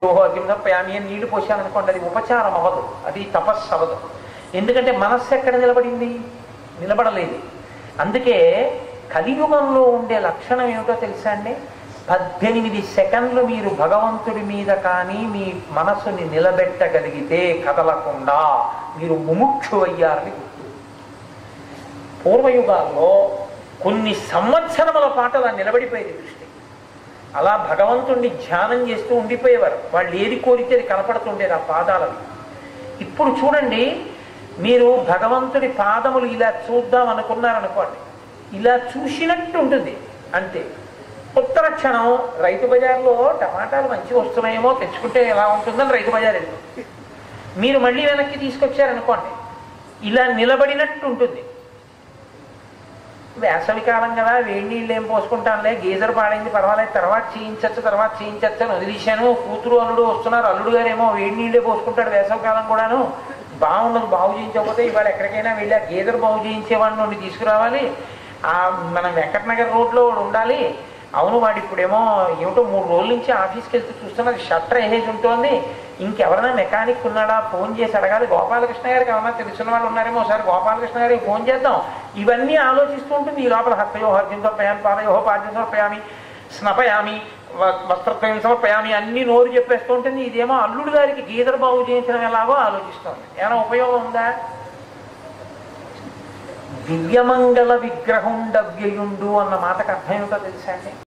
ఓహో అగ్నిమర్పయామి అని నీళ్లు పోసామనుకోండి అది ఉపచారం అవ్వదు అది తపస్సు అవ్వదు ఎందుకంటే మనస్సు ఎక్కడ నిలబడింది నిలబడలేదు అందుకే కలియుగంలో ఉండే లక్షణం ఏమిటో తెలుసా అండి పద్దెనిమిది సెకండ్లు మీరు భగవంతుడి మీద కానీ మీ మనస్సుని నిలబెట్టగలిగితే కదలకుండా మీరు ముముక్షు అయ్యారని గుర్తు పూర్వయుగాల్లో కొన్ని సంవత్సరముల పాటు అలా నిలబడిపోయేది దృష్టి అలా భగవంతుణ్ణి ధ్యానం చేస్తూ ఉండిపోయేవారు వాళ్ళు ఏది కోరితే అది కనపడుతుండేది ఆ పాదాలవి ఇప్పుడు చూడండి మీరు భగవంతుడి పాదములు ఇలా చూద్దాం అనుకున్నారనుకోండి ఇలా చూసినట్టు ఉంటుంది అంతే ఉత్తర క్షణం రైతు బజార్లో టమాటాలు మంచిగా వస్తున్నాయేమో తెచ్చుకుంటే ఎలా ఉంటుందని రైతు బజార్ వెళ్ళి మీరు మళ్ళీ వెనక్కి తీసుకొచ్చారనుకోండి ఇలా నిలబడినట్టు ఉంటుంది వేసవి కాలం కదా వేడి నీళ్ళు ఏం పోసుకుంటానులే గీజర్ పాడైంది పర్వాలేదు తర్వాత చేయించచ్చు తర్వాత చేయించచ్చు అని వదిలేశాను కూతురు అల్లుడు వస్తున్నారు అల్లుడు గారేమో వేడి నీళ్ళే పోసుకుంటాడు వేసవి కాలం కూడాను బాగున్నది బాగు చేయించకపోతే ఇవాళ ఎక్కడికైనా వెళ్ళి ఆ గీజర్ బాగు చేయించేవాడిని నుండి తీసుకురావాలి ఆ మనం వెంకటనగర్ రోడ్లో వాడు ఉండాలి అవును వాడు ఇప్పుడేమో ఏమిటో మూడు రోజుల నుంచి ఆఫీస్కి వెళ్తే చూస్తున్నది షట్టర్ వేసేసి ఉంటుంది ఇంకెవరైనా మెకానిక్ ఉన్నాడా ఫోన్ చేసి అడగాలి గోపాలకృష్ణ గారికి ఏమన్నా తెలిసిన వాళ్ళు ఉన్నారేమో ఒకసారి గోపాలకృష్ణ గారికి ఫోన్ చేద్దాం ఇవన్నీ ఆలోచిస్తూ ఉంటుంది ఈ లోపల హస్తయో హర్జం సమర్పయామి పాదయో పాద్యం సమర్పయామి స్నపయామి వ- వస్త్రత్వయం సమర్పయామి అన్ని నోరు చెప్పేస్తూ ఉంటుంది ఇదేమో అల్లుడు గారికి గీదర్ బాగు చేయించడం ఎలాగో ఆలోచిస్తోంది ఏమైనా ఉపయోగం ఉందా దివ్యమంగళ విగ్రహం డవ్యయుండు అన్న మాటకు అర్థం ఏమిటో తెలుసా అండి